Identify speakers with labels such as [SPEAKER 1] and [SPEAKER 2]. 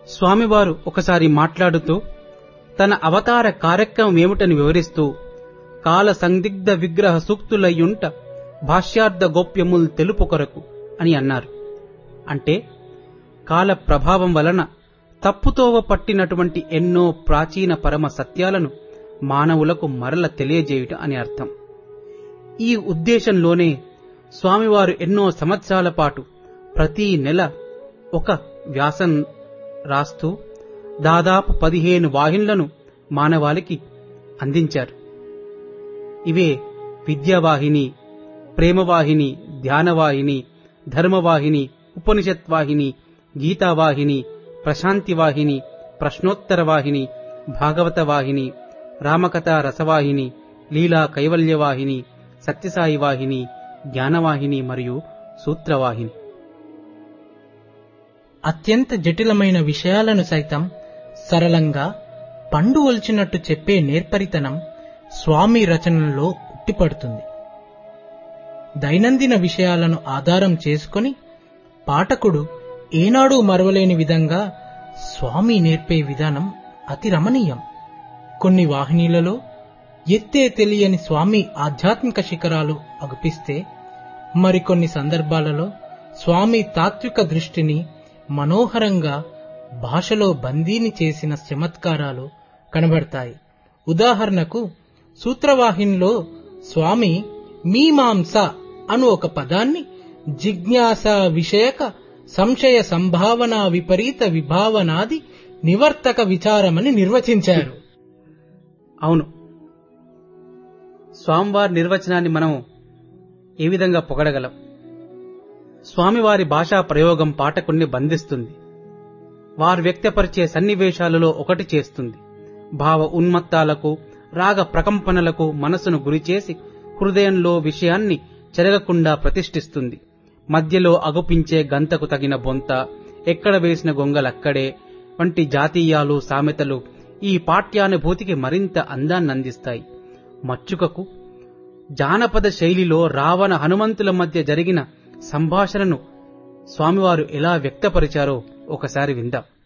[SPEAKER 1] స్వామివారు ఒకసారి మాట్లాడుతూ తన అవతార కార్యక్రమం ఏమిటని వివరిస్తూ కాల సందిగ్ధ విగ్రహ సూక్తులయ్యుంట భాష్యార్థ గోప్యముల్ తెలుపు కొరకు అని అన్నారు అంటే కాల ప్రభావం వలన తప్పుతోవ పట్టినటువంటి ఎన్నో ప్రాచీన పరమ సత్యాలను మానవులకు మరల తెలియజేయుట అని అర్థం ఈ ఉద్దేశంలోనే స్వామివారు ఎన్నో సంవత్సరాల పాటు ప్రతి నెల ఒక వ్యాసం రాస్తూ దాదాపు పదిహేను వాహినులను మానవాళికి అందించారు ఇవే విద్యావాహిని ప్రేమవాహిని ధ్యానవాహిని ధర్మవాహిని ఉపనిషత్ వాహిని గీతావాహిని ప్రశాంతి వాహిని ప్రశ్నోత్తర వాహిని భాగవత వాహిని రామకథ రసవాహిని లీలా కైవల్యవాహిని సత్యసాయి వాహిని జ్ఞానవాహిని మరియు సూత్రవాహిని
[SPEAKER 2] అత్యంత జటిలమైన విషయాలను సైతం సరళంగా పండు ఒల్చినట్టు చెప్పే నేర్పరితనం స్వామి రచనల్లో ఉట్టిపడుతుంది దైనందిన విషయాలను ఆధారం చేసుకొని పాఠకుడు ఏనాడూ మరవలేని విధంగా స్వామి నేర్పే విధానం అతి రమణీయం కొన్ని వాహినీలలో ఎత్తే తెలియని స్వామి ఆధ్యాత్మిక శిఖరాలు అగుపిస్తే మరికొన్ని సందర్భాలలో స్వామి తాత్విక దృష్టిని మనోహరంగా భాషలో బందీని చేసిన చమత్కారాలు కనబడతాయి ఉదాహరణకు సూత్రవాహినిలో స్వామి మీమాంస అను ఒక పదాన్ని జిజ్ఞాస విషయక సంశయ సంభావన విపరీత విభావనాది నివర్తక విచారమని నిర్వచించారు
[SPEAKER 1] అవును స్వామివారి నిర్వచనాన్ని మనం ఏ విధంగా పొగడగలం స్వామివారి భాషా ప్రయోగం పాఠకుణ్ణి బంధిస్తుంది వారు వ్యక్తపరిచే సన్నివేశాలలో ఒకటి చేస్తుంది భావ ఉన్మత్తాలకు రాగ ప్రకంపనలకు మనసును గురిచేసి హృదయంలో విషయాన్ని చెరగకుండా ప్రతిష్ఠిస్తుంది మధ్యలో అగుపించే గంతకు తగిన బొంత ఎక్కడ వేసిన గొంగలక్కడే వంటి జాతీయాలు సామెతలు ఈ పాఠ్యానుభూతికి మరింత అందాన్ని అందిస్తాయి మచ్చుకకు జానపద శైలిలో రావణ హనుమంతుల మధ్య జరిగిన సంభాషణను స్వామివారు ఎలా వ్యక్తపరిచారో ఒకసారి విందాం